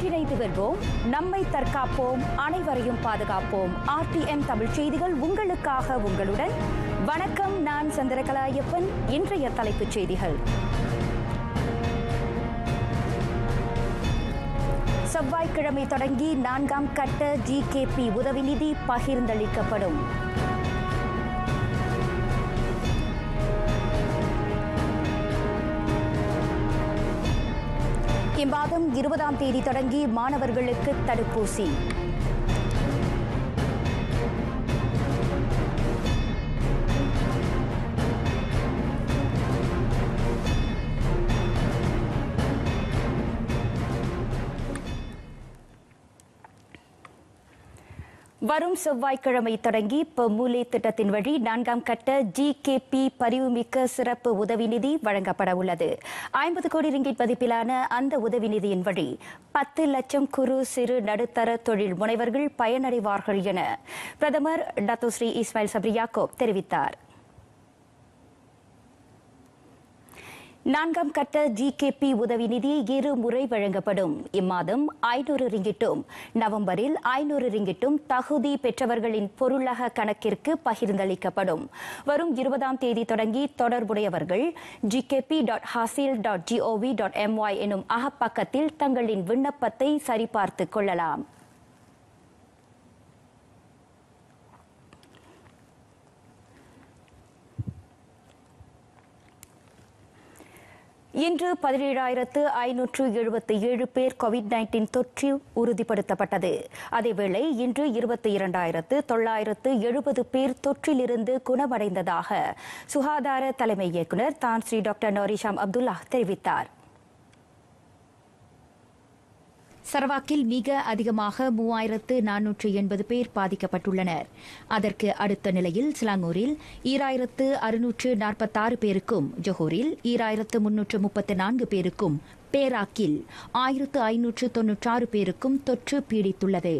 ஒன்றிணைந்து வெல்வோம் நம்மை தற்காப்போம் அனைவரையும் பாதுகாப்போம் ஆர்டிஎம் தமிழ் செய்திகள் உங்களுக்காக உங்களுடன் வணக்கம் நான் சந்திரகலா ஐயப்பன் இன்றைய தலைப்புச் செய்திகள் செவ்வாய்க்கிழமை தொடங்கி நான்காம் கட்ட ஜிகேபி உதவி நிதி பகிர்ந்தளிக்கப்படும் இம்மாதம் இருபதாம் தேதி தொடங்கி மாணவர்களுக்கு தடுப்பூசி வரும் செவ்வாய்க்கிழமை தொடங்கி பெமுலே திட்டத்தின் வழி நான்காம் கட்ட ஜிகேபி பரிவுமிக்க சிறப்பு உதவி நிதி வழங்கப்பட உள்ளது ஐம்பது கோடி ரிங்கிட் மதிப்பிலான அந்த உதவி நிதியின் வழி பத்து லட்சம் குறு சிறு நடுத்தர தொழில் முனைவர்கள் பயனடைவார்கள் என பிரதமர் டத்தோஸ்ரீ இஸ்மாயில் சப்ரி யாக்கோப் தெரிவித்தார் நான்காம் கட்ட ஜிகேபி உதவி நிதி இரு முறை வழங்கப்படும் இம்மாதம் ஐநூறு ரிங்கிட்டும் நவம்பரில் ஐநூறு ரிங்கிட்டும் தகுதி பெற்றவர்களின் பொருளக கணக்கிற்கு பகிர்ந்தளிக்கப்படும் வரும் இருபதாம் தேதி தொடங்கி தொடர்புடையவர்கள் ஜிகேபி டாட் ஹாசில் டாட் ஜிஓவி டாட் எம்ஒய் எனும் அகப்பக்கத்தில் தங்களின் விண்ணப்பத்தை சரிபார்த்துக் கொள்ளலாம் இன்று பதினேழாயிரத்து ஐநூற்று எழுபத்தி ஏழு பேர் கோவிட் நைன்டீன் தொற்று உறுதிப்படுத்தப்பட்டது அதேவேளை இன்று இருபத்தி இரண்டாயிரத்து தொள்ளாயிரத்து எழுபது பேர் தொற்றிலிருந்து குணமடைந்ததாக சுகாதார தலைமை இயக்குநர் தான் ஸ்ரீ டாக்டர் நோரிஷாம் அப்துல்லா தெரிவித்தார் சரவாக்கில் மிக அதிகமாக மூவாயிரத்து நானூற்று எண்பது பேர் பாதிக்கப்பட்டுள்ளனர் அதற்கு அடுத்த நிலையில் சிலாங்கூரில் ஈராயிரத்து அறுநூற்று நாற்பத்தாறு பேருக்கும் ஜொஹூரில் ஈராயிரத்து முன்னூற்று முப்பத்து நான்கு பேருக்கும் பேராக்கில் ஆயிரத்து ஐநூற்று தொன்னூற்றாறு பேருக்கும் தொற்று பீடித்துள்ளது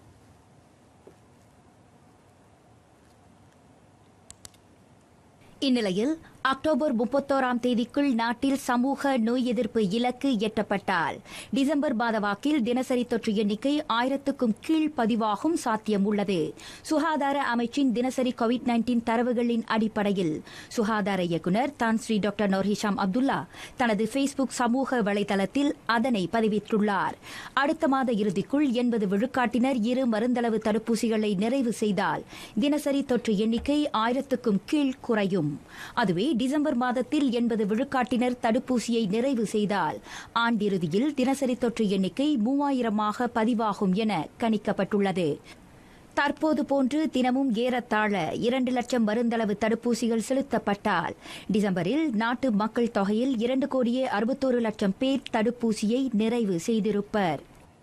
இந்நிலையில் அக்டோபர் முப்பத்தோராம் தேதிக்குள் நாட்டில் சமூக நோய் எதிர்ப்பு இலக்கு எட்டப்பட்டால் டிசம்பர் மாத வாக்கில் தினசரி தொற்று எண்ணிக்கை ஆயிரத்துக்கும் கீழ் பதிவாகும் சாத்தியம் உள்ளது சுகாதார அமைச்சின் தினசரி கோவிட் நைன்டீன் தரவுகளின் அடிப்படையில் சுகாதார இயக்குநர் தான் ஸ்ரீ டாக்டர் நோர்ஹிஷாம் அப்துல்லா தனது ஃபேஸ்புக் சமூக வலைதளத்தில் அதனை பதிவிட்டுள்ளார் அடுத்த மாத இறுதிக்குள் எண்பது விழுக்காட்டினர் இரு மருந்தளவு தடுப்பூசிகளை நிறைவு செய்தால் தினசரி தொற்று எண்ணிக்கை ஆயிரத்துக்கும் கீழ் குறையும் அதுவே டிசம்பர் மாதத்தில் எண்பது விழுக்காட்டினர் தடுப்பூசியை நிறைவு செய்தால் ஆண்டிறுதியில் தினசரி தொற்று எண்ணிக்கை மூவாயிரமாக பதிவாகும் என கணிக்கப்பட்டுள்ளது தற்போது போன்று தினமும் ஏறத்தாழ இரண்டு லட்சம் மருந்தளவு தடுப்பூசிகள் செலுத்தப்பட்டால் டிசம்பரில் நாட்டு மக்கள் தொகையில் இரண்டு கோடியே அறுபத்தோரு லட்சம் பேர் தடுப்பூசியை நிறைவு செய்திருப்பர்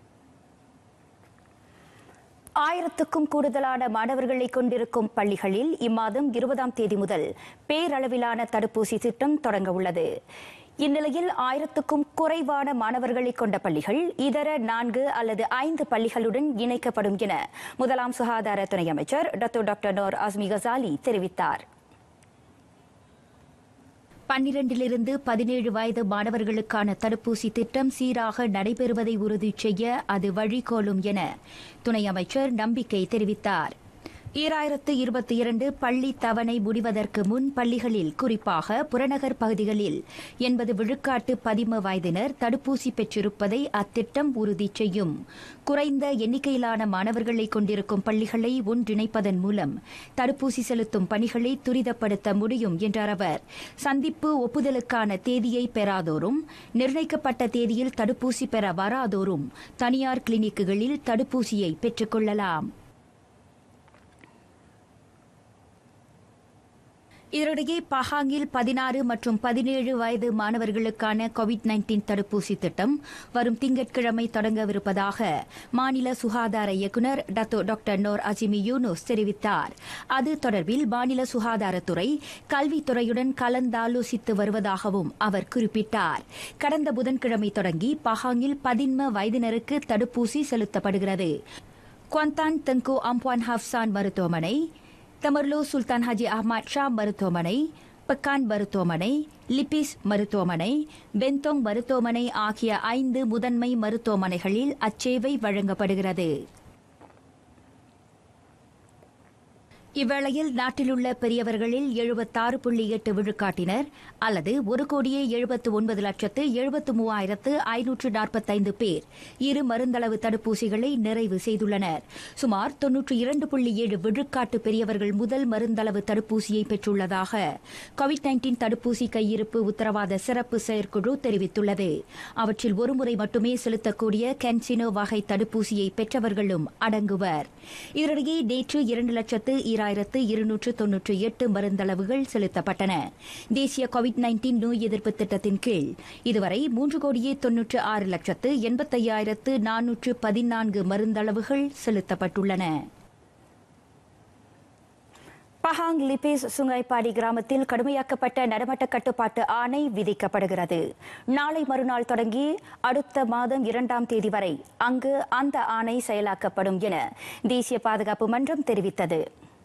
ஆயிரத்துக்கும் கூடுதலான மாணவர்களை கொண்டிருக்கும் பள்ளிகளில் இம்மாதம் இருபதாம் தேதி முதல் பேரளவிலான தடுப்பூசி திட்டம் தொடங்க உள்ளது இந்நிலையில் ஆயிரத்துக்கும் குறைவான மாணவர்களை கொண்ட பள்ளிகள் இதர நான்கு அல்லது ஐந்து பள்ளிகளுடன் இணைக்கப்படும் என முதலாம் சுகாதார துணை அமைச்சர் Datuk doctor Noor Azmi Ghazali தெரிவித்தார் பன்னிரண்டிலிருந்து பதினேழு வயது மாணவர்களுக்கான தடுப்பூசி திட்டம் சீராக நடைபெறுவதை உறுதி செய்ய அது வழிகோலும் என துணை அமைச்சர் நம்பிக்கை தெரிவித்தார் ஈராயிரத்து இருபத்தி இரண்டு பள்ளி தவணை முடிவதற்கு முன் பள்ளிகளில் குறிப்பாக புறநகர் பகுதிகளில் எண்பது விழுக்காட்டு பதிம வயதினர் தடுப்பூசி பெற்றிருப்பதை அத்திட்டம் உறுதி செய்யும் குறைந்த எண்ணிக்கையிலான மாணவர்களை கொண்டிருக்கும் பள்ளிகளை ஒன்றிணைப்பதன் மூலம் தடுப்பூசி செலுத்தும் பணிகளை துரிதப்படுத்த முடியும் என்றார் அவர் சந்திப்பு ஒப்புதலுக்கான தேதியை பெறாதோரும் நிர்ணயிக்கப்பட்ட தேதியில் தடுப்பூசி பெற வராதோரும் தனியார் கிளினிக்குகளில் தடுப்பூசியை பெற்றுக்கொள்ளலாம் இதனிடையே பஹாங்கில் பதினாறு மற்றும் பதினேழு வயது மாணவர்களுக்கான கோவிட் நைன்டீன் தடுப்பூசி திட்டம் வரும் திங்கட்கிழமை தொடங்கவிருப்பதாக மாநில சுகாதார இயக்குநர் Datuk doctor Noor Azimi Yunus தெரிவித்தார் அது தொடர்பில் மாநில சுகாதாரத்துறை கல்வித்துறையுடன் கலந்தாலோசித்து வருவதாகவும் அவர் குறிப்பிட்டார் கடந்த புதன்கிழமை தொடங்கி பஹாங்கில் பதின்ம வயதினருக்கு தடுப்பூசி செலுத்தப்படுகிறது குவாந்தான் தெங்கோ அம்பான் ஹப்சான் மருத்துவமனை தமர்லோ சுல்தான் ஹஜி அஹ்மத் ஷா மருத்துவமனை பக்கான் மருத்துவமனை லிபிஸ் மருத்துவமனை பெந்தோங் மருத்துவமனை ஆகிய ஐந்து முதன்மை மருத்துவமனைகளில் அச்சேவை வழங்கப்படுகிறது இவ்வேளையில் நாட்டிலுள்ள பெரியவர்களில் எழுபத்தாறு புள்ளி எட்டு விழுக்காட்டினர் அல்லது ஒரு கோடியே எழுபத்து ஒன்பது லட்சத்து எழுபத்து மூவாயிரத்து ஐநூற்று நாற்பத்தைந்து பேர் இரு மருந்தளவு தடுப்பூசிகளை நிறைவு செய்துள்ளனர் சுமார் தொன்னூற்றி இரண்டு புள்ளி ஏழு விழுக்காட்டு பெரியவர்கள் முதல் மருந்தளவு தடுப்பூசியை பெற்றுள்ளதாக கோவிட் நைன்டீன் தடுப்பூசி கையிருப்பு உத்தரவாத சிறப்பு செயற்குழு தெரிவித்துள்ளது அவற்றில் ஒருமுறை மட்டுமே செலுத்தக்கூடிய கேன்சினோ வகை தடுப்பூசியை பெற்றவர்களும் அடங்குவர் இதனிடையே நேற்று இரண்டு லட்சத்து ஈராயிரத்து இருநூற்று தொன்னூற்றி எட்டு மருந்தளவுகள் செலுத்தப்பட்டன தேசிய கோவிட் நைன்டீன் நோய் எதிர்ப்பு திட்டத்தின் கீழ் இதுவரை மூன்று கோடியே தொன்னூற்று ஆறு லட்சத்து எண்பத்தையாயிரத்து நானூற்று பதினான்கு மருந்தளவுகள் செலுத்தப்பட்டுள்ளன பஹாங் லிபேஸ் சுங்கைப்பாடி கிராமத்தில் கடுமையாக்கப்பட்ட நடமட்ட கட்டுப்பாட்டு ஆணை விதிக்கப்படுகிறது நாளை மறுநாள் தொடங்கி அடுத்த மாதம் இரண்டாம் தேதி வரை அங்கு அந்த ஆணை செயலாக்கப்படும் என தேசிய பாதுகாப்பு மன்றம் தெரிவித்தது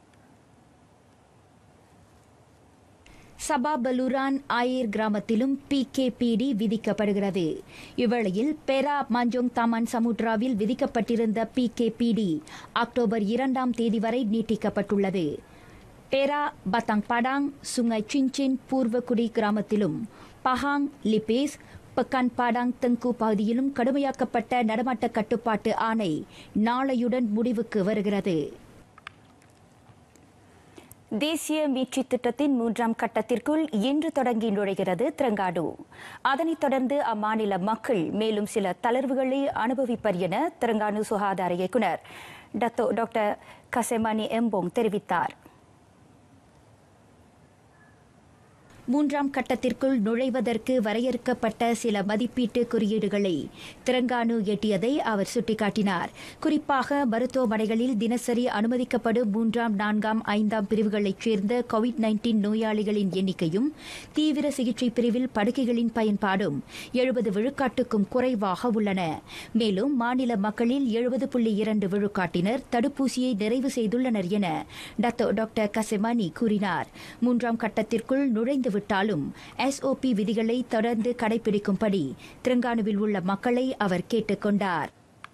சபா பலூரான் ஆயர் கிராமத்திலும் பிகேபிடி விதிக்கப்படுகிறது இவ்வேளையில் பெரா மஞ்சோங் தமன் சமுட்ராவில் விதிக்கப்பட்டிருந்த பிகேபிடி அக்டோபர் இரண்டாம் தேதி வரை நீட்டிக்கப்பட்டுள்ளது பெரா பத்தாங் படாங் சுங்கை சின்சின் பூர்வகுடி கிராமத்திலும் பஹாங் லிபேஸ் பக்கான் பாடாங் தெங்கு பகுதியிலும் கடுமையாக்கப்பட்ட நடமாட்ட கட்டுப்பாட்டு ஆணை நாளையுடன் முடிவுக்கு வருகிறது தேசிய மீட்சி திட்டத்தின் மூன்றாம் கட்டத்திற்குள் இன்று தொடங்கி நுழைகிறது திரங்காடு அதனைத் தொடர்ந்து அம்மாநில மக்கள் மேலும் சில தளர்வுகளை அனுபவிப்பர் என திரங்கானு சுகாதார இயக்குநர் டத்தோ டாக்டர் கசெமானி எம்போங் தெரிவித்தார் மூன்றாம் கட்டத்திற்குள் நுழைவதற்கு வரையறுக்கப்பட்ட சில மதிப்பீட்டு குறியீடுகளை திரங்கானு எட்டியதை அவர் சுட்டிக்காட்டினார் குறிப்பாக மருத்துவமனைகளில் தினசரி அனுமதிக்கப்படும் மூன்றாம் நான்காம் ஐந்தாம் பிரிவுகளைச் சேர்ந்த கோவிட் நைன்டீன் நோயாளிகளின் எண்ணிக்கையும் தீவிர சிகிச்சை பிரிவில் படுக்கைகளின் பயன்பாடும் எழுபது விழுக்காட்டுக்கும் குறைவாக உள்ளன மேலும் மாநில மக்களில் எழுபது புள்ளி இரண்டு விழுக்காட்டினர் தடுப்பூசியை நிறைவு செய்துள்ளனர் என டத்தோ டாக்டர் கசெமானி கூறினார் மூன்றாம் கட்டத்திற்குள் நுழைந்து விட்டாலும் எஸ்ஓபி விதிகளை தொடர்ந்து கடைபிடிக்கும்படி திரங்கானுவில் உள்ள மக்களை அவர் கேட்டுக் கொண்டார்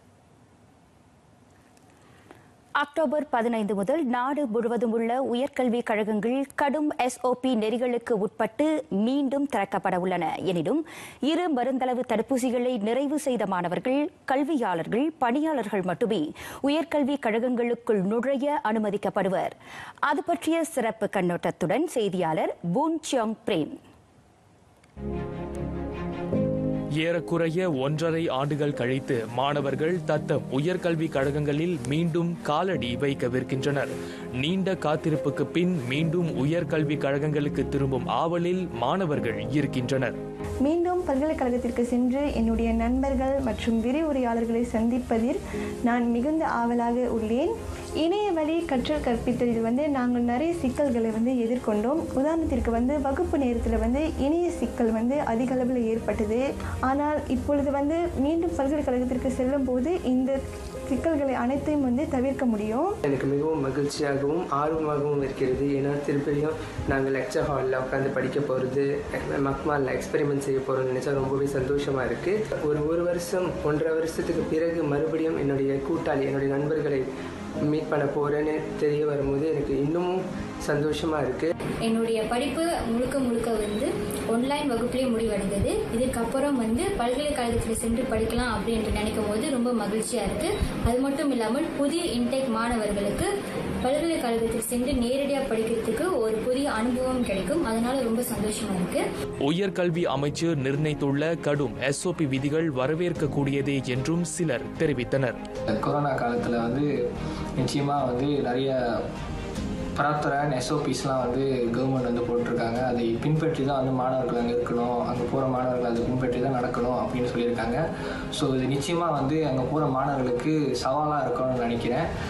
அக்டோபர் பதினைந்து முதல் நாடு முழுவதும் உள்ள உயர்கல்வி கழகங்கள் கடும் எஸ்ஓபி நெறிகளுக்கு உட்பட்டு மீண்டும் திறக்கப்பட உள்ளன எனினும் இரு மருந்தளவு தடுப்பூசிகளை நிறைவு செய்த மாணவர்கள் கல்வியாளர்கள் பணியாளர்கள் மட்டுமே உயர்கல்வி கழகங்களுக்குள் நுழைய அனுமதிக்கப்படுவர் அது பற்றிய சிறப்பு கண்ணோட்டத்துடன் செய்தியாளர் பூன் சியோங் பிரேம் ஏறக்குறைய ஒன்றரை ஆண்டுகள் கழித்து மாணவர்கள் தத்தம் உயர்கல்வி கழகங்களில் மீண்டும் காலடி வைக்கவிருக்கின்றனர் நீண்ட காத்திருப்புக்கு பின் மீண்டும் உயர்கல்வி கழகங்களுக்கு திரும்பும் ஆவலில் மாணவர்கள் இருக்கின்றனர் மீண்டும் பல்கலைக்கழகத்திற்கு சென்று என்னுடைய நண்பர்கள் மற்றும் விரிவுரையாளர்களை சந்திப்பதில் நான் மிகுந்த ஆவலாக உள்ளேன் இணைய வழி கற்றல் கற்பித்தலில் வந்து நாங்கள் நிறைய சிக்கல்களை வந்து எதிர்கொண்டோம் உதாரணத்திற்கு வந்து வகுப்பு நேரத்தில் வந்து இணைய சிக்கல் வந்து அதிக அளவில் ஏற்பட்டது ஆனால் இப்பொழுது வந்து மீண்டும் பல்கலைக்கழகத்திற்கு செல்லும் போது இந்த சிக்கல்களை அனைத்தையும் வந்து தவிர்க்க முடியும் எனக்கு மிகவும் மகிழ்ச்சியாகவும் ஆர்வமாகவும் இருக்கிறது ஏன்னா திருப்பியும் நாங்கள் லெக்சர் ஹாலில் உட்காந்து படிக்க போகிறது மக்மாலில் எக்ஸ்பெரிமெண்ட் செய்ய போகிறோம்னு நினச்சா ரொம்பவே சந்தோஷமாக இருக்குது ஒரு ஒரு வருஷம் ஒன்றரை வருஷத்துக்கு பிறகு மறுபடியும் என்னுடைய கூட்டாளி என்னுடைய நண்பர்களை மீட் பண்ண போகிறேன்னு தெரிய வரும்போது எனக்கு இன்னமும் சந்தோஷமாக இருக்குது என்னுடைய படிப்பு முழுக்க முழுக்க வந்து ஒன்லைன் வகுப்பிலே முடிவடைந்தது இதுக்கப்புறம் வந்து பல்கலைக்கழகத்தில் சென்று படிக்கலாம் அப்படின்ட்டு நினைக்கும் போது ரொம்ப மகிழ்ச்சியாக இருக்குது அது மட்டும் இல்லாமல் புதிய இன்டேக் மாணவர்களுக்கு பல்கலைக்கழகத்தில் சென்று நேரடியாக படிக்கிறதுக்கு ஒரு புதிய அனுபவம் கிடைக்கும் அதனால ரொம்ப சந்தோஷமாக இருக்குது உயர்கல்வி அமைச்சு நிர்ணயித்துள்ள கடும் எஸ்ஓபி விதிகள் வரவேற்கக்கூடியதே என்றும் சிலர் தெரிவித்தனர் கொரோனா காலத்தில் வந்து நிச்சயமாக வந்து நிறைய பராத்தரான எஸ்ஓபிஸ்லாம் வந்து கவர்மெண்ட் வந்து போட்டிருக்காங்க அதை பின்பற்றி தான் வந்து மாணவர்கள் அங்கே இருக்கணும் அங்கே போகிற மாணவர்கள் அதை பின்பற்றி தான் நடக்கணும் அப்படின்னு சொல்லியிருக்காங்க ஸோ இது நிச்சயமாக வந்து அங்கே போகிற மாணவர்களுக்கு சவாலாக இருக்கும்னு நினைக்கிறேன்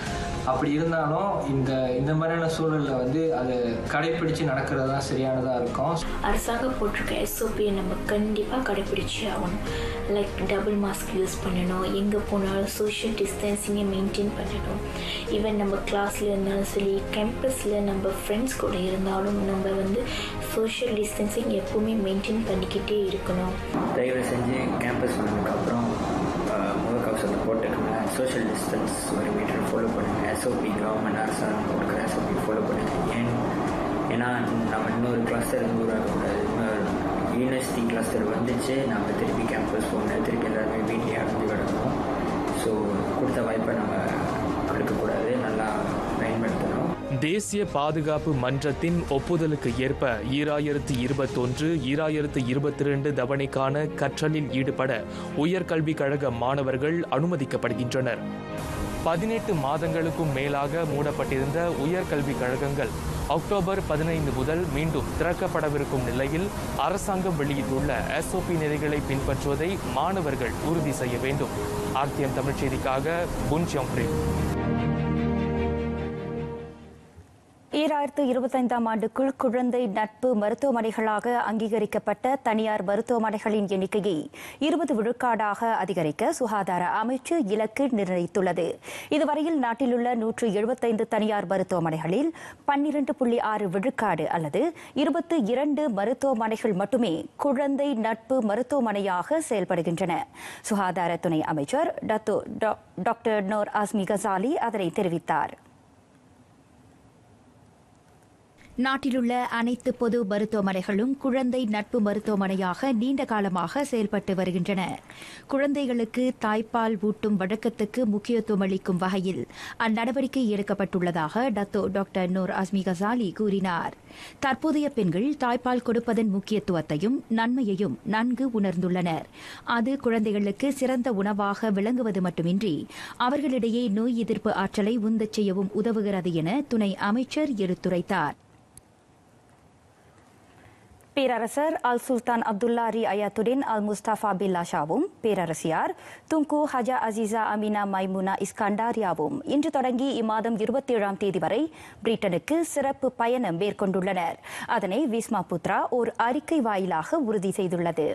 அப்படி இருந்தாலும் இந்த இந்த மாதிரியான சூழலில் வந்து அதை கடைப்பிடிச்சு நடக்கிறது தான் சரியானதாக இருக்கும் அரசாங்கம் போட்டிருக்க எஸ்ஓபியை நம்ம கண்டிப்பாக கடைப்பிடிச்சே ஆகணும் லைக் டபுள் மாஸ்க் யூஸ் பண்ணணும் எங்கே போனாலும் சோஷியல் டிஸ்டன்சிங்கை மெயின்டைன் பண்ணணும் ஈவன் நம்ம கிளாஸில் இருந்தாலும் சரி கேம்பஸில் நம்ம ஃப்ரெண்ட்ஸ் கூட இருந்தாலும் நம்ம வந்து சோஷியல் டிஸ்டன்சிங் எப்பவுமே மெயின்டைன் பண்ணிக்கிட்டே இருக்கணும் தயவு செஞ்சு கேம்பஸ் வந்ததுக்கப்புறம் முகக்கவசத்தை போட்டுக்கோங்க சோஷியல் டிஸ்டன்ஸ் ஒரு மீட்டர் ஃபாலோ பண்ணுங்கள் எஸ்ஓபி கவர்மெண்ட் அரசாங்கம் கொடுக்குற எஸ்ஓபி ஃபாலோ பண்ணுங்கள் ஏன் ஏன்னா நம்ம இன்னொரு கிளஸ்டர் உருவாக்கக்கூடாது இன்னொரு யூனிவர்சிட்டி கிளஸ்டர் வந்துச்சு நம்ம திருப்பி கேம்பஸ் போகணும் திருப்பி எல்லாருமே வீட்லேயே அடைஞ்சு கிடக்கணும் ஸோ கொடுத்த வாய்ப்பை நம்ம கொடுக்கக்கூடாது நல்லா பயன்படுத்தணும் தேசிய பாதுகாப்பு மன்றத்தின் ஒப்புதலுக்கு ஏற்ப ஈராயிரத்து இருபத்தொன்று ஈராயிரத்து இருபத்தி ரெண்டு தவணைக்கான கற்றலில் ஈடுபட உயர்கல்விக் கழக மாணவர்கள் அனுமதிக்கப்படுகின்றனர் பதினெட்டு மாதங்களுக்கும் மேலாக மூடப்பட்டிருந்த உயர்கல்விக் கழகங்கள் அக்டோபர் பதினைந்து முதல் மீண்டும் திறக்கப்படவிருக்கும் நிலையில் அரசாங்கம் வெளியிட்டுள்ள எஸ்ஓபி நெறிகளை பின்பற்றுவதை மாணவர்கள் உறுதி செய்ய வேண்டும் ஆர்டிஎம் தமிழ் செய்திக்காக புன் பிரேம் ஈராயிரத்து இருபத்தைந்தாம் ஆண்டுக்குள் குழந்தை நட்பு மருத்துவமனைகளாக அங்கீகரிக்கப்பட்ட தனியார் மருத்துவமனைகளின் எண்ணிக்கையை இருபது விழுக்காடாக அதிகரிக்க சுகாதார அமைச்சு இலக்கு நிர்ணயித்துள்ளது இதுவரையில் நாட்டிலுள்ள நூற்று எழுபத்தைந்து தனியார் மருத்துவமனைகளில் பன்னிரண்டு புள்ளி ஆறு விழுக்காடு அல்லது இருபத்தி இரண்டு மருத்துவமனைகள் மட்டுமே குழந்தை நட்பு மருத்துவமனையாக செயல்படுகின்றன சுகாதார துணை அமைச்சர் Datuk doctor Noor Azmi Ghazali அதனை தெரிவித்தார் நாட்டிலுள்ள அனைத்து பொது மருத்துவமனைகளும் குழந்தை நட்பு மருத்துவமனையாக நீண்ட காலமாக செயல்பட்டு வருகின்றன குழந்தைகளுக்கு தாய்ப்பால் ஊட்டும் வழக்கத்துக்கு முக்கியத்துவம் அளிக்கும் வகையில் அந்நடவடிக்கை எடுக்கப்பட்டுள்ளதாக Datuk doctor Noor Azmi Ghazali கூறினார் தற்போதைய பெண்கள் தாய்ப்பால் கொடுப்பதன் முக்கியத்துவத்தையும் நன்மையையும் நன்கு உணர்ந்துள்ளனர் அது குழந்தைகளுக்கு சிறந்த உணவாக விளங்குவது மட்டுமின்றி அவர்களிடையே நோய் எதிர்ப்பு ஆற்றலை உந்தச் செய்யவும் உதவுகிறது என துணை அமைச்சர் எடுத்துரைத்தார் பேரரசர் அல் சுல்தான் அப்துல்லாரி அயாத்துடின் அல் முஸ்தபா பில்லா ஷாவும் பேரரசியார் Tunku Hajah Azizah Aminah Maimunah இஸ்கண்டாரியாவும் இன்று தொடங்கி இம்மாதம் இருபத்தி ஏழாம் தேதி வரை பிரிட்டனுக்கு சிறப்பு பயணம் மேற்கொண்டுள்ளனர் அதனை விஸ்மா புத்ரா ஓர் அறிக்கை வாயிலாக உறுதி செய்துள்ளது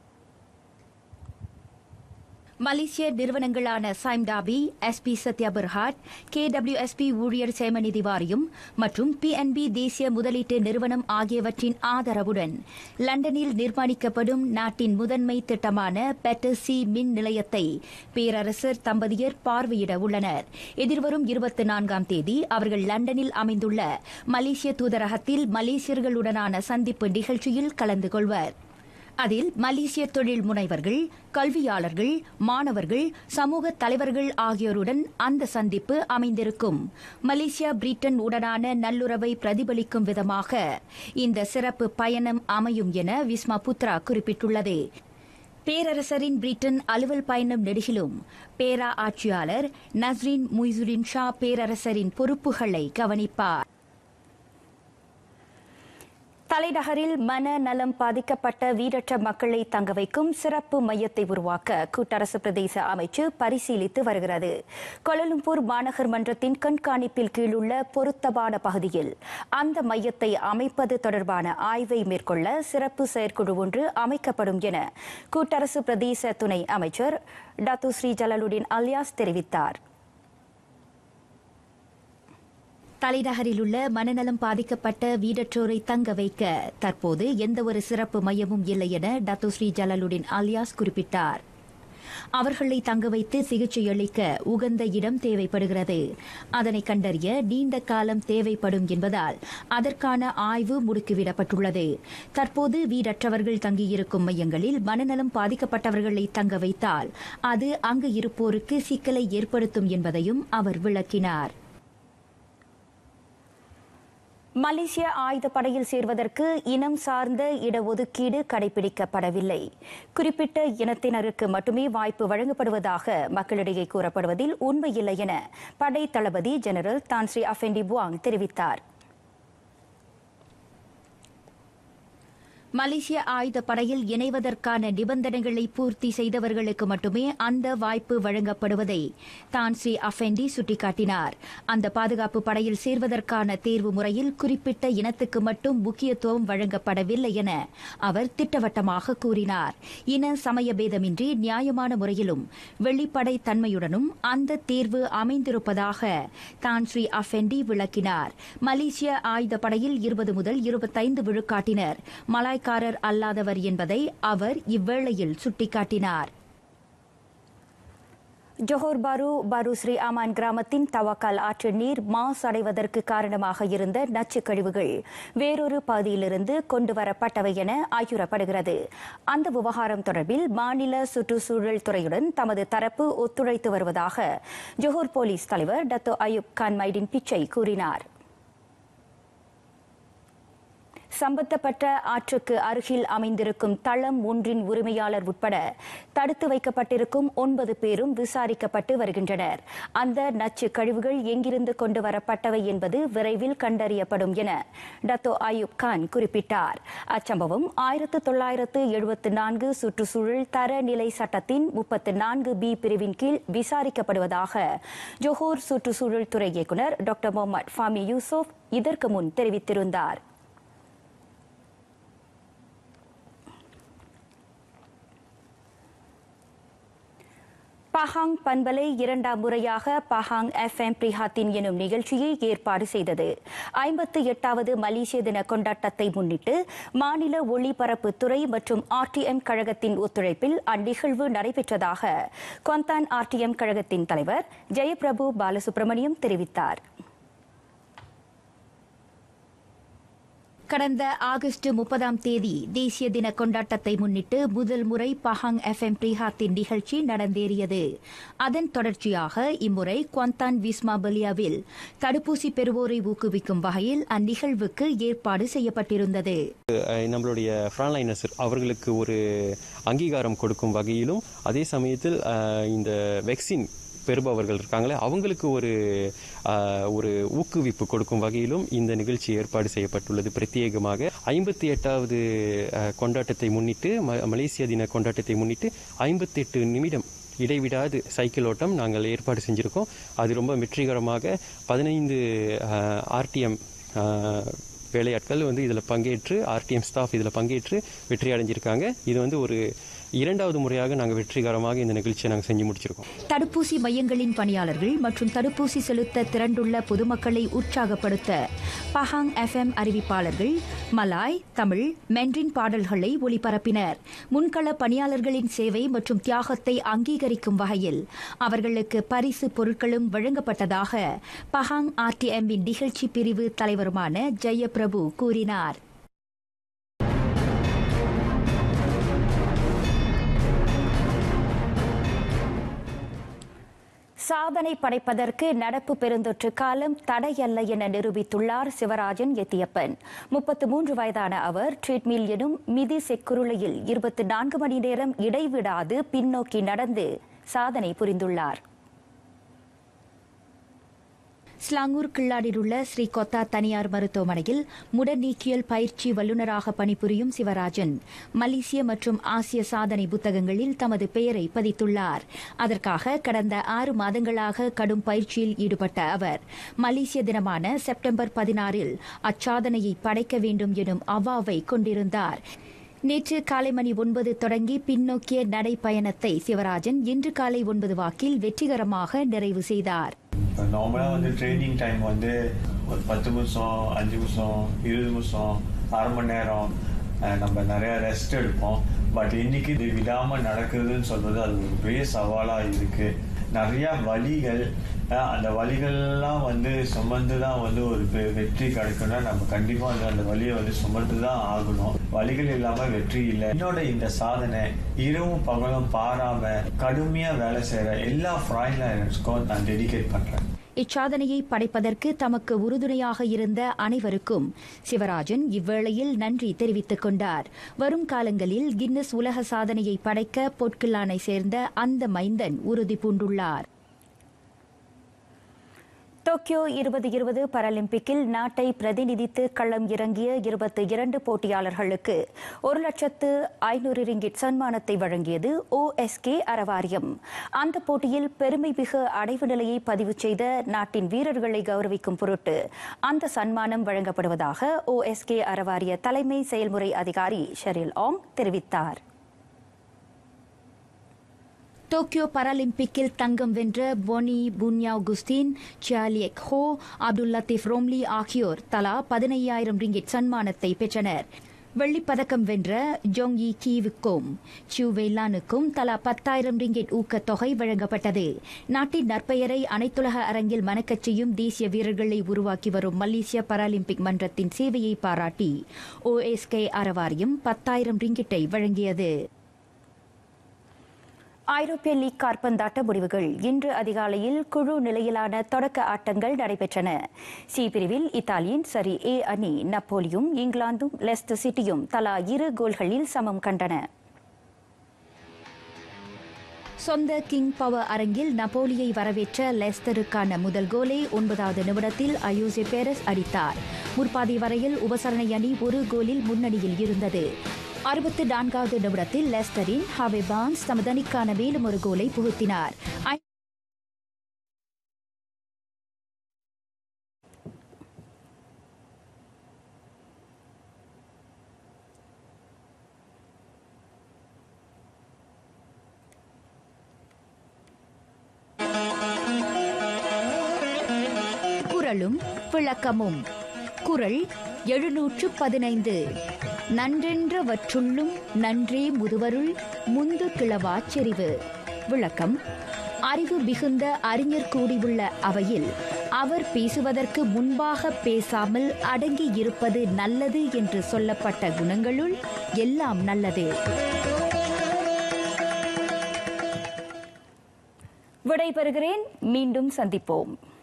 மலேசிய நிறுவனங்களான Sime Darby SP Setia Berhad KWSP ஊழியர் சேமநிதி வாரியம் மற்றும் பிஎன்பி தேசிய முதலீட்டு நிறுவனம் ஆகியவற்றின் ஆதரவுடன் லண்டனில் நிர்மாணிக்கப்படும் நாட்டின் முதன்மை திட்டமான பெட்டர்சி மின் நிலையத்தை பேரரசர் தம்பதியர் பார்வையிட உள்ளனர் எதிர்வரும் இருபத்தி நான்காம் தேதி அவர்கள் லண்டனில் அமைந்துள்ள மலேசிய தூதரகத்தில் மலேசியர்களுடனான சந்திப்பு நிகழ்ச்சியில் கலந்து கொள்வர் அதில் மலேசிய தொழில் முனைவர்கள் கல்வியாளர்கள் மாணவர்கள் சமூக தலைவர்கள் ஆகியோருடன் அந்த சந்திப்பு அமைந்திருக்கும் மலேசியா பிரிட்டன் உடனான நல்லுறவை பிரதிபலிக்கும் விதமாக இந்த சிறப்பு பயணம் அமையும் என விஸ்மா புத்ரா குறிப்பிட்டுள்ளது பேரரசரின் பிரிட்டன் அலுவல் பயணம் நெடுகிலும் பேரா ஆட்சியாளர் நஸ்ரின் முய்சுரின் ஷா பேரரசரின் பொறுப்புகளை கவனிப்பார் தலைநகரில் மன நலம் பாதிக்கப்பட்ட வீடற்ற மக்களை தங்க வைக்கும் சிறப்பு மையத்தை உருவாக்க கூட்டரசு பிரதேச அமைச்சு பரிசீலித்து வருகிறது கொலலும்பூர் மாநகர் மன்றத்தின் கண்காணிப்பில் கீழுள்ள பொருத்தமான பகுதியில் அந்த மையத்தை அமைப்பது தொடர்பான ஆய்வை மேற்கொள்ள சிறப்பு செயற்குழு ஒன்று அமைக்கப்படும் என கூட்டரசு பிரதேச துணை அமைச்சர் டாத்து ஸ்ரீ ஜலாலுடின் அலியாஸ் தெரிவித்தார் தலைநகரில் உள்ள மனநலம் பாதிக்கப்பட்ட வீடற்றோரை தங்க வைக்க தற்போது எந்தவொரு சிறப்பு மையமும் இல்லை என டத்து ஸ்ரீ ஜலாலுடின் அலியாஸ் குறிப்பிட்டார் அவர்களை தங்க வைத்து சிகிச்சை அளிக்க உகந்த இடம் தேவைப்படுகிறது அதனை கண்டறிய நீண்ட காலம் தேவைப்படும் என்பதால் அதற்கான ஆய்வு முடுக்கிவிடப்பட்டுள்ளது தற்போது வீடற்றவர்கள் தங்கியிருக்கும் மையங்களில் மனநலம் பாதிக்கப்பட்டவர்களை தங்க வைத்தால் அது அங்கு இருப்போருக்கு சிக்கலை ஏற்படுத்தும் என்பதையும் அவர் விளக்கினார் மலேசிய ஆயுதப்படையில் சேர்வதற்கு இனம் சார்ந்த இடஒதுக்கீடு கடைபிடிக்கப்படவில்லை குறிப்பிட்ட இனத்தினருக்கு மட்டுமே வாய்ப்பு வழங்கப்படுவதாக மக்களிடையே கூறப்படுவதில் உண்மையில்லை என படை தளபதி ஜெனரல் தான்ஸ்ரீ அஃபெண்டி புவாங் தெரிவித்தார் மலேசிய ஆயுதப்படையில் இணைவதற்கான நிபந்தனைகளை பூர்த்தி செய்தவர்களுக்கு மட்டுமே அந்த வாய்ப்பு வழங்கப்படுவதை தான் ஸ்ரீ அஃபெண்டி சுட்டிக்காட்டினார் அந்த பாதுகாப்பு படையில் சேர்வதற்கான தேர்வு முறையில் குறிப்பிட்ட இனத்துக்கு மட்டும் முக்கியத்துவம் வழங்கப்படவில்லை என அவர் திட்டவட்டமாக கூறினார் இன சமய பேதமின்றி நியாயமான முறையிலும் வெளிப்படை தன்மையுடனும் அந்த தேர்வு அமைந்திருப்பதாக தான் ஸ்ரீ அஃபெண்டி விளக்கினார் மலேசிய ஆயுதப்படையில் இருபது முதல் இருபத்தைந்து விழுக்காட்டினர் மலாய்க்காரர் அல்லாதவர் என்பதை அவர் இவ்வேளையில் சுட்டிக்காட்டினார் ஜோஹர் பாரு பாரு ஸ்ரீ அமான் கிராமத்தின் தவக்கால் ஆற்று நீர் மாசடைவதற்கு காரணமாக இருந்த நச்சு கழிவுகள் வேறொரு பகுதியிலிருந்து கொண்டுவரப்பட்டவை என ஆய்வுறப்படுகிறது அந்த விவகாரம் தொடர்பில் மாநில சுற்றுச்சூழல் துறையுடன் தமது தரப்பு ஒத்துழைத்து வருவதாக ஜோஹர் போலீஸ் தலைவர் Datuk Ayob Khan Mydin Pitchay கூறினார் சம்பந்தப்பட்ட ஆற்றுக்கு அருகில் அமைந்திருக்கும் தளம் ஒன்றின் உரிமையாளர் உட்பட தடுத்து வைக்கப்பட்டிருக்கும் ஒன்பது பேரும் விசாரிக்கப்பட்டு வருகின்றனர் அந்த நச்சு கழிவுகள் எங்கிருந்து கொண்டு வரப்பட்டவை என்பது விரைவில் கண்டறியப்படும் என டத்தோ அயூப் கான் குறிப்பிட்டார் அச்சம்பவம் ஆயிரத்து தொள்ளாயிரத்து எழுபத்து நான்கு சுற்றுச்சூழல் தரநிலை சட்டத்தின் முப்பத்து நான்கு பி பிரிவின் கீழ் விசாரிக்கப்படுவதாக ஜோஹோர் சுற்றுச்சூழல் துறை இயக்குநர் டாக்டர் முகமது ஃபாமி யூசுப் இதற்கு முன் தெரிவித்திருந்தார் பஹாங் பண்பலை இரண்டாம் முறையாக பஹாங் எஃப்எம் பிரிஹாத்தின் எனும் நிகழ்ச்சியை ஏற்பாடு செய்தது ஐம்பத்து எட்டாவது மலேசிய தின கொண்டாட்டத்தை முன்னிட்டு மாநில ஒளிபரப்புத்துறை மற்றும் ஆர்டிஎம் கழகத்தின் ஒத்துழைப்பில் அந்நிகழ்வு நடைபெற்றதாக கொந்தான் ஆர்டிஎம் கழகத்தின் தலைவர் ஜெயபிரபு பாலசுப்ரமணியம் தெரிவித்தார் கடந்த ஆகஸ்ட் முப்பதாம் தேதி தேசிய தின கொண்டாட்டத்தை முன்னிட்டு முதல் முறை பஹாங் எஃப்எம் பிரிஹாத்தின் நிகழ்ச்சி நடந்தேறியது அதன் தொடர்ச்சியாக இம்முறை குவாந்தான் விஸ்மா பலியாவில் தடுப்பூசி பெறுவோரை ஊக்குவிக்கும் வகையில் அந்நிகழ்வுக்கு ஏற்பாடு செய்யப்பட்டிருந்தது அஹ் நம்மளுடைய ஃப்ரான்லைனர்ஸ் அவர்களுக்கு ஒரு அங்கீகாரம் கொடுக்கும் வகையிலும் அதே சமயத்தில் அஹ், இந்த வெக்சின் பெறுபவர்கள் இருக்காங்களே அவங்களுக்கு ஒரு அஹ், ஒரு ஊக்குவிப்பு கொடுக்கும் வகையிலும் இந்த நிகழ்ச்சி ஏற்பாடு செய்யப்பட்டுள்ளது பிரத்யேகமாக ஐம்பத்தி எட்டாவது கொண்டாட்டத்தை முன்னிட்டு ம- மலேசிய தின கொண்டாட்டத்தை முன்னிட்டு ஐம்பத்தி எட்டு நிமிடம் இடைவிடாது சைக்கிள் ஓட்டம் நாங்கள் ஏற்பாடு செஞ்சுருக்கோம் அது ரொம்ப வெற்றிகரமாக பதினைந்து ஆர்டிஎம் வேலையாட்கள் வந்து இதில் பங்கேற்று ஆர்டிஎம் ஸ்டாஃப் இதில் பங்கேற்று வெற்றி அடைஞ்சிருக்காங்க இது வந்து ஒரு இரண்டாவது முறையாக நாங்கள் வெற்றிகரமாக இந்த நிகழ்ச்சியை நாங்கள் செஞ்சு முடிச்சிருக்கோம் தடுப்பூசி மையங்களின் பணியாளர்கள் மற்றும் தடுப்பூசி செலுத்த திரண்டுள்ள பொதுமக்களை உற்சாகப்படுத்த பஹாங் எஃப்எம் அறிவிப்பாளர்கள் மலாய் தமிழ் மென்றின் பாடல்களை ஒளிபரப்பினர் முன்கள பணியாளர்களின் சேவை மற்றும் தியாகத்தை அங்கீகரிக்கும் வகையில் அவர்களுக்கு பரிசு பொருட்களும் வழங்கப்பட்டதாக பஹாங் ஆர்டிஎம்மின் நிகழ்ச்சி பிரிவு தலைவருமான ஜெயபிரபு கூறினார் சாதனை படைப்பதற்கு நடப்பு பெருந்தொற்று காலம் தடையல்ல என நிரூபித்துள்ளார் சிவராஜன் எத்தியப்பன் முப்பத்து மூன்று வயதான அவர் ட்ரீட்மில் எனும் மிதி செக்குருளையில் இருபத்தி நான்கு மணி நேரம் இடைவிடாது பின்னோக்கி நடந்து சாதனை புரிந்துள்ளார் ஸ்லாங்கூர் கிள்ளாடில் உள்ள ஸ்ரீ கொத்தா தனியார் மருத்துவமனையில் முடநீக்கியல் பயிற்சி வல்லுநராக பணிபுரியும் சிவராஜன் மலேசிய மற்றும் ஆசிய சாதனை புத்தகங்களில் தமது பெயரை பதித்துள்ளார் அதற்காக கடந்த ஆறு மாதங்களாக கடும் பயிற்சியில் ஈடுபட்ட அவர் மலேசிய தினமான செப்டம்பர் பதினாறில் அச்சாதனையை படைக்க வேண்டும் எனும் அவாவை கொண்டிருந்தார் நேற்று காலை மணி ஒன்பது தொடங்கி பின்னோக்கிய நடைப்பயணத்தை சிவராஜன் இன்று காலை ஒன்பது வாக்கில் வெற்றிகரமாக நிறைவு செய்தார் இப்போ நார்மலாக வந்து ட்ரைனிங் டைம் வந்து ஒரு பத்து நிமிஷம் அஞ்சு நிமிஷம் இருபது நிமிஷம் அரை மணி நேரம் அஹ் நம்ம நிறைய ரெஸ்ட் எடுப்போம் பட் இன்னைக்கு இது விடாமல் நடக்குதுன்னு சொல்றது அது ஒரு பெரிய சவாலாக இருக்கு நிறைய வழிகள் அஹ் அந்த வழிகள்லாம் வந்து சுமந்து தான் வந்து ஒரு பெ- வெற்றி கிடைக்கும்னா நம்ம கண்டிப்பாக வந்து அந்த வழியை வந்து சுமந்து தான் ஆகணும் வழிகள் இல்லாமல் வெற்றி இல்லை என்னோட இந்த சாதனை இரவும் பகலும் பாராம கடுமையா வேலை செய்யற எல்லா ஃப்ராய்லர்ஸ்க்கும் நான் டெடிகேட் பண்றேன் இச்சாதனையை படைப்பதற்கு தமக்கு உறுதுணையாக இருந்த அனைவருக்கும் சிவராஜன் இவ்வேளையில் நன்றி தெரிவித்துக் கொண்டார் வரும் காலங்களில் கின்னஸ் உலக சாதனையை படைக்க பொற்கில்லானை சேர்ந்த அந்த மைந்தன் உறுதி பூண்டுள்ளார் டோக்கியோ இருபது இருபது பாராலிம்பிக்கில் நாட்டை பிரதிநிதித்து களம் இறங்கிய இருபத்தி இரண்டு போட்டியாளர்களுக்கு ஒரு லட்சத்து ஐநூறு ரிங்கிட் சன்மானத்தை வழங்கியது ஓஎஸ்கே அறவாரியம் அந்த போட்டியில் பெருமைமிகு அடைவு நிலையை பதிவு செய்த நாட்டின் வீரர்களை கௌரவிக்கும் பொருட்டு அந்த சன்மானம் வழங்கப்படுவதாக ஓஎஸ்கே அறவாரிய தலைமை செயல்முறை அதிகாரி ஷெரில் ஆங் தெரிவித்தார் டோக்கியோ பாராலிம்பிக்கில் தங்கம் வென்ற போனி புன்யாவ் குஸ்தீன் சியாலியக் ஹோ அப்துல் லத்தீப் ரோம்லி ஆகியோர் தலா பதினையாயிரம் ரிங்கிட் சன்மானத்தை பெற்றனர் வெள்ளிப்பதக்கம் வென்ற ஜோங் யி கீவுக்கும் சியூ வெய்லானுக்கும் தலா பத்தாயிரம் ரிங்கிட் ஊக்கத்தொகை வழங்கப்பட்டது நாட்டின் நற்பெயரை அனைத்துலக அரங்கில் மணக்கச் செய்யும் தேசிய வீரர்களை உருவாக்கி வரும் மலேசிய பாராலிம்பிக் மன்றத்தின் சேவையை பாராட்டி ஓஎஸ்கே அறவாரியம் பத்தாயிரம் ரிங்கிட்டை வழங்கியது ஐரோப்பிய லீக் காற்பந்தாட்ட முடிவுகள் இன்று அதிகாலையில் குழு நிலையிலான தொடக்க ஆட்டங்கள் நடைபெற்றன சி பிரிவில் இத்தாலியின் சரி ஏ அணி நப்போலியும் இங்கிலாந்தும் லெஸ்டர் சிட்டியும் தலா இரு கோல்களில் சமம் கண்டன சொந்த கிங் பவர் அரங்கில் நப்போலியை வரவேற்ற லெஸ்டருக்கான முதல் கோலை ஒன்பதாவது நிமிடத்தில் அயோசே பேரஸ் அடித்தார் முற்பாதி வரையில் உபசரணை அணி ஒரு கோலில் முன்னணியில் இருந்தது அறுபத்து நான்காவது நிமிடத்தில் லெஸ்டரின் ஹாவே பான்ஸ் தமது அணிக்கான மேலும் ஒரு கோலை புகுத்தினார் ஐ- குரலும் விளக்கமும் குரல் எழுநூற்று பதினைந்து நன்றென்றவற்றுள்ளும் நன்றே முதுவருள் முந்து கிளவாச் செறிவு விளக்கம் அறிவு மிகுந்த அறிஞர் கூடியுள்ள அவையில் அவர் பேசுவதற்கு முன்பாக பேசாமல் அடங்கி இருப்பது நல்லது என்று சொல்லப்பட்ட குணங்களுள் எல்லாம் நல்லது விடைபெறுகிறேன் மீண்டும் சந்திப்போம்